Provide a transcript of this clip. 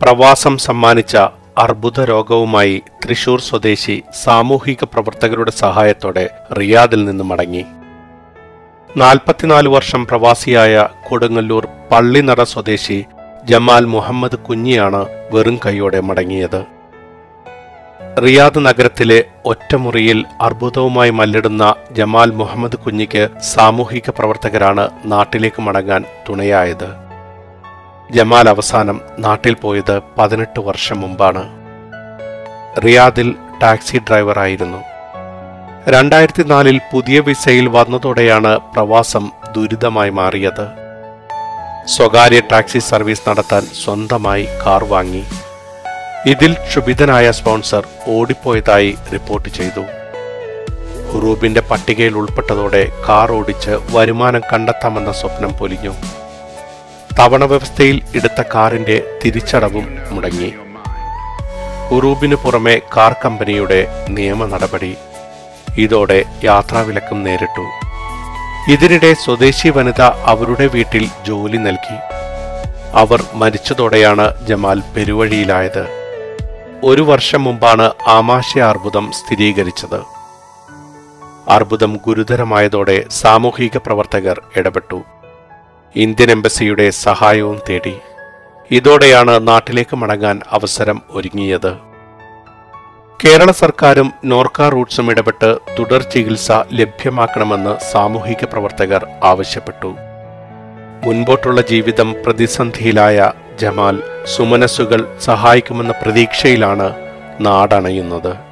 പ്രവാസം സമ്മാനിച്ച അർബുദ രോഗവുമായി തൃശൂർ സ്വദേശി സാമൂഹിക പ്രവർത്തകരുടെ സഹായത്തോടെ റിയാദിൽ നിന്ന് മടങ്ങി നാൽപ്പത്തിനാല് വർഷം പ്രവാസിയായ കൊടുങ്ങല്ലൂർ പള്ളിനട സ്വദേശി ജമാൽ മുഹമ്മദ് കുഞ്ഞിയാണ് വെറും കൈയോടെ മടങ്ങിയത് റിയാദ് നഗരത്തിലെ ഒറ്റമുറിയിൽ അർബുദവുമായി മല്ലിടുന്ന ജമാൽ മുഹമ്മദ് കുഞ്ഞിക്ക് സാമൂഹിക പ്രവർത്തകരാണ് നാട്ടിലേക്ക് മടങ്ങാൻ തുണയായത് ജമാൽ അവസാനം നാട്ടിൽ പോയത് പതിനെട്ട് വർഷം മുമ്പാണ് റിയാദിൽ ടാക്സി ഡ്രൈവറായിരുന്നു രണ്ടായിരത്തി നാലിൽ പുതിയ വിസയിൽ വന്നതോടെയാണ് പ്രവാസം ദുരിതമായി മാറിയത് സ്വകാര്യ ടാക്സി സർവീസ് നടത്താൻ സ്വന്തമായി കാർ വാങ്ങി ഇതിൽ ക്ഷുഭിതനായ സ്പോൺസർ ഓടിപ്പോയതായി റിപ്പോർട്ട് ചെയ്തു ഹുറൂബിന്റെ പട്ടികയിൽ ഉൾപ്പെട്ടതോടെ കാർ ഓടിച്ച് വരുമാനം കണ്ടെത്താമെന്ന സ്വപ്നം പൊലിഞ്ഞു തവണ വ്യവസ്ഥയിൽ എടുത്ത കാറിന്റെ തിരിച്ചടവും മുടങ്ങി ഉറൂബിന് പുറമെ കാർ കമ്പനിയുടെ നിയമ നടപടി ഇതോടെ യാത്രാവിലക്കും നേരിട്ടു ഇതിനിടെ സ്വദേശി വനിത അവരുടെ വീട്ടിൽ ജോലി നൽകി അവർ മരിച്ചതോടെയാണ് ജമാൽ പെരുവഴിയിലായത് ഒരു വർഷം മുമ്പാണ് ആമാശയ അർബുദം സ്ഥിരീകരിച്ചത് അർബുദം ഗുരുതരമായതോടെ സാമൂഹിക പ്രവർത്തകർ ഇടപെട്ടു ഇന്ത്യൻ എംബസിയുടെ സഹായവും തേടി ഇതോടെയാണ് നാട്ടിലേക്ക് മടങ്ങാൻ അവസരം ഒരുങ്ങിയത് കേരള സർക്കാരും നോർക്ക റൂട്ട്സും ഇടപെട്ട് തുടർ ചികിത്സ ലഭ്യമാക്കണമെന്ന് സാമൂഹിക പ്രവർത്തകർ ആവശ്യപ്പെട്ടു മുൻപോട്ടുള്ള ജീവിതം പ്രതിസന്ധിയിലായ ജമാൽ സുമനസ്സുകൾ സഹായിക്കുമെന്ന പ്രതീക്ഷയിലാണ് നാടണയുന്നത്